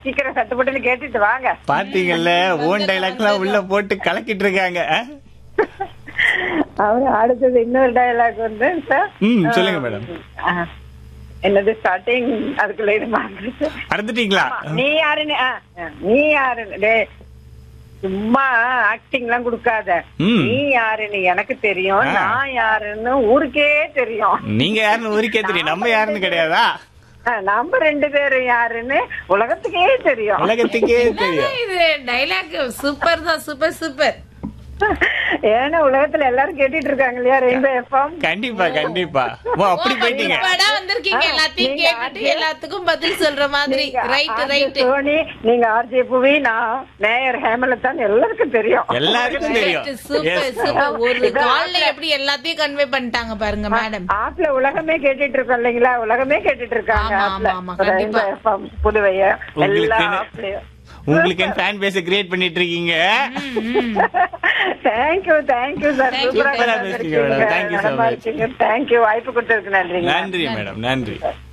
சீக்கிரம் சட்டுப்பட்டுன்னு கேட்டுட்டு வாங்க பாத்தீங்கல்ல ஓன் டைலாக்லாம் உள்ள போட்டு கலக்கிட்டு இருக்காங்க ஆ? அவரு அடுத்தது இன்னொரு டயலாக் வந்து சார் ம், சொல்லுங்க மேடம். ஆ, என்னது ஸ்டார்டிங் அதுக்குள்ள இது மறந்துருச்சு. மறந்துட்டீங்களா நீ யாருன்னு ஆ, ஆ, நீ யாருன்னு டேய், சும்மா ஆக்டிங் எல்லாம் கொடுக்காத ம். நீ யாருன்னு எனக்கு தெரியும் ஆ. நான் யாருன்னு ஊருக்கே தெரியும் நீங்க யாருன்னு ஊருக்கே தெரியும் நம்ம யாருன்னு கிடையாதா ஆ, நம்ம ரெண்டு பேரும் யாருன்னு உலகத்துக்கே தெரியும் உலகத்துக்கே தெரியும் என்னங்க இது டைலாக் சூப்பர் தான் சூப்பர் சூப்பர் ஏன்னா உலகத்துல எல்லாரும் கேட்டுட்டு இருக்காங்க இல்லையா ரெயின்போ எஃப்எம் கண்டிப்பா கண்டிப்பா ஓ அப்படி போயிட்டீங்க இப்படா வந்திருக்கீங்க ஆ, எல்லாத்தையும் நீங்க கேட்டுட்டு ஆர்ஜே- எல்லாத்துக்கும் பதில் சொல்ற மாதிரி ரைட் ரைட் சோனி நீங்க ஆர்ஜே புவி நான் மேயர் ஹேமலதான் எல்லாருக்கும் தெரியும் எல்லாருக்கும் தெரியும் சூப்பர் Yes. சூப்பர் ஒரு இதான் கால்ல எப்படி எல்லாத்தையும் கன்வே பண்ணிட்டாங்க பாருங்க மேடம் ஆப்ல உலகமே கேட்டுட்டு இருக்கோம் இல்லைங்களா உலகமே கேட்டுட்டு இருக்காங்க ஆமா, ஆப்ல ஆமா, ஆமா, கண்டிப்பா. ரெயின்போ எஃப்எம் புதுவைய எல்லா உங்களுக்கு ஆப்லயும் உங்களுக்கு ஃபேன் பேஸ கிரியேட் பண்ணிட்டு இருக்கீங்க thank you thank you sir Thank you, சூப்பரா thank you. Thank you so much. Thank you வாய்ப்பு கொடுத்ததுக்கு நன்றிங்க நன்றி மேடம் நன்றி